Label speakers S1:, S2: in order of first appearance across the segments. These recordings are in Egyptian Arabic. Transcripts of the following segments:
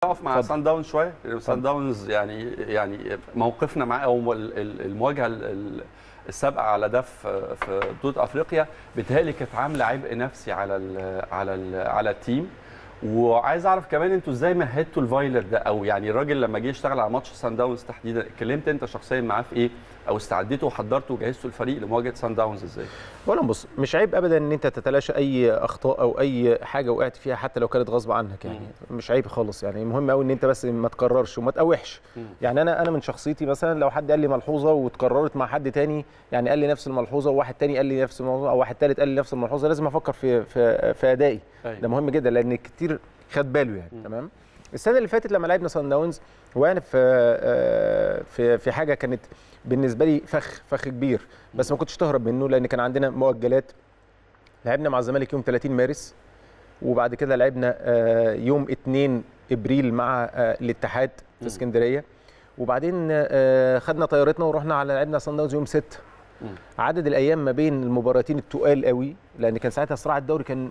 S1: اقف مع
S2: اتفضل.
S1: سان داونز شويه سان داونز يعني يعني موقفنا معاه او ال- ال- المواجهه ال- ال- السابقه على ده في في بطوله افريقيا بتهيألي كانت عامله عبء نفسي على ال على ال على التيم وعايز اعرف كمان انتوا ازاي مهدتوا الفايلر ده او يعني الراجل لما جه يشتغل على ماتش سان داونز تحديدا اتكلمت انت شخصيا معاه في ايه او استعديتوا وحضرتوا وجهزتوا الفريق لمواجهه سان داونز ازاي؟
S2: اولا بص مش عيب ابدا ان انت تتلاشى اي اخطاء او اي حاجه وقعت فيها حتى لو كانت غصب عنك يعني مش عيب خالص يعني المهم قوي ان انت بس ما تكررش وما تقاوحش
S1: مم.
S2: يعني انا انا من شخصيتي مثلا لو حد قال لي ملحوظه واتكررت مع حد تاني يعني قال لي نفس الملحوظه وواحد تاني قال لي نفس الملحوظه او واحد تالت قال لي نفس الملحوظه لازم افكر في في في ادائي
S1: أيوة.
S2: ده مهم جدا لان كتير خد باله يعني
S1: مم.
S2: تمام السنه اللي فاتت لما لعبنا سان داونز وقعنا في آه، في في حاجه كانت بالنسبه لي فخ فخ كبير بس ما كنتش تهرب منه لان كان عندنا مؤجلات لعبنا مع الزمالك يوم 30 مارس وبعد كده لعبنا آه، يوم 2 ابريل مع آه، الاتحاد
S1: مم.
S2: في اسكندريه وبعدين آه، خدنا طيارتنا ورحنا على لعبنا سان داونز يوم 6
S1: مم.
S2: عدد الايام ما بين المباراتين التقال قوي لان كان ساعتها صراع الدوري كان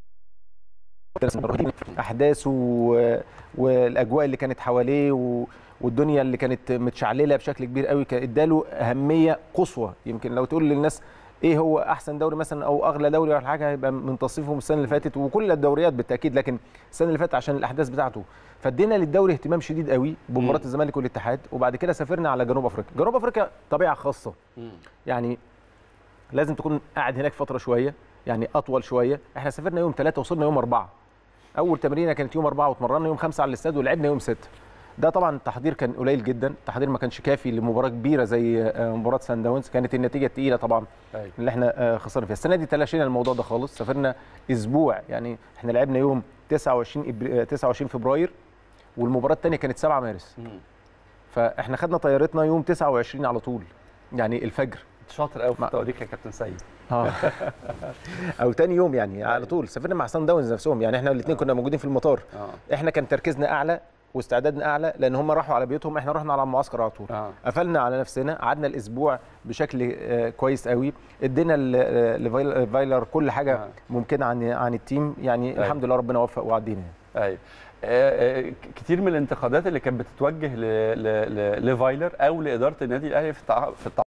S2: احداثه و- والاجواء اللي كانت حواليه و... والدنيا اللي كانت متشعلله بشكل كبير قوي كان اداله اهميه قصوى يمكن لو تقول للناس ايه هو احسن دوري مثلا او اغلى دوري ولا حاجه هيبقى من تصنيفهم السنه اللي فاتت وكل الدوريات بالتاكيد لكن السنه اللي فاتت عشان الاحداث بتاعته فادينا للدوري اهتمام شديد قوي بمباراه
S1: مم.
S2: الزمالك والاتحاد وبعد كده سافرنا على جنوب افريقيا جنوب افريقيا طبيعه خاصه
S1: مم.
S2: يعني لازم تكون قاعد هناك فتره شويه يعني اطول شويه احنا سافرنا يوم ثلاثة وصلنا يوم أربعة اول تمرينه كانت يوم أربعة واتمرنا يوم خمسة على الاستاد ولعبنا يوم ستة ده طبعا التحضير كان قليل جدا التحضير ما كانش كافي لمباراه كبيره زي آه، مباراه سان داونز كانت النتيجه تقيله طبعا
S1: أيوة.
S2: اللي احنا آه، خسرنا فيها السنه دي تلاشينا الموضوع ده خالص سافرنا اسبوع يعني احنا لعبنا يوم 29 إبر- آه، 29 فبراير والمباراه الثانيه كانت 7 مارس
S1: مم.
S2: فاحنا خدنا طيارتنا يوم 29 على طول يعني الفجر
S1: شاطر قوي في
S2: ما-
S1: التواريخ يا كابتن سيد
S2: اه او تاني يوم يعني على طول سافرنا مع سان داونز نفسهم يعني احنا الاثنين كنا موجودين في المطار
S1: اه
S2: احنا كان تركيزنا اعلى واستعدادنا اعلى لان هم راحوا على بيوتهم احنا رحنا على المعسكر على طول
S1: اه
S2: قفلنا على نفسنا قعدنا الاسبوع بشكل آه، كويس قوي ادينا ل- آه، لفايل- فايلر كل حاجه
S1: آه.
S2: ممكنه عن عن التيم يعني
S1: أيوة.
S2: الحمد لله ربنا وفق وعدينا يعني.
S1: ايوه آه، آه، كتير من الانتقادات اللي كانت بتتوجه ل- ل- ل- لفايلر او لاداره النادي الاهلي في التع- في التعاقد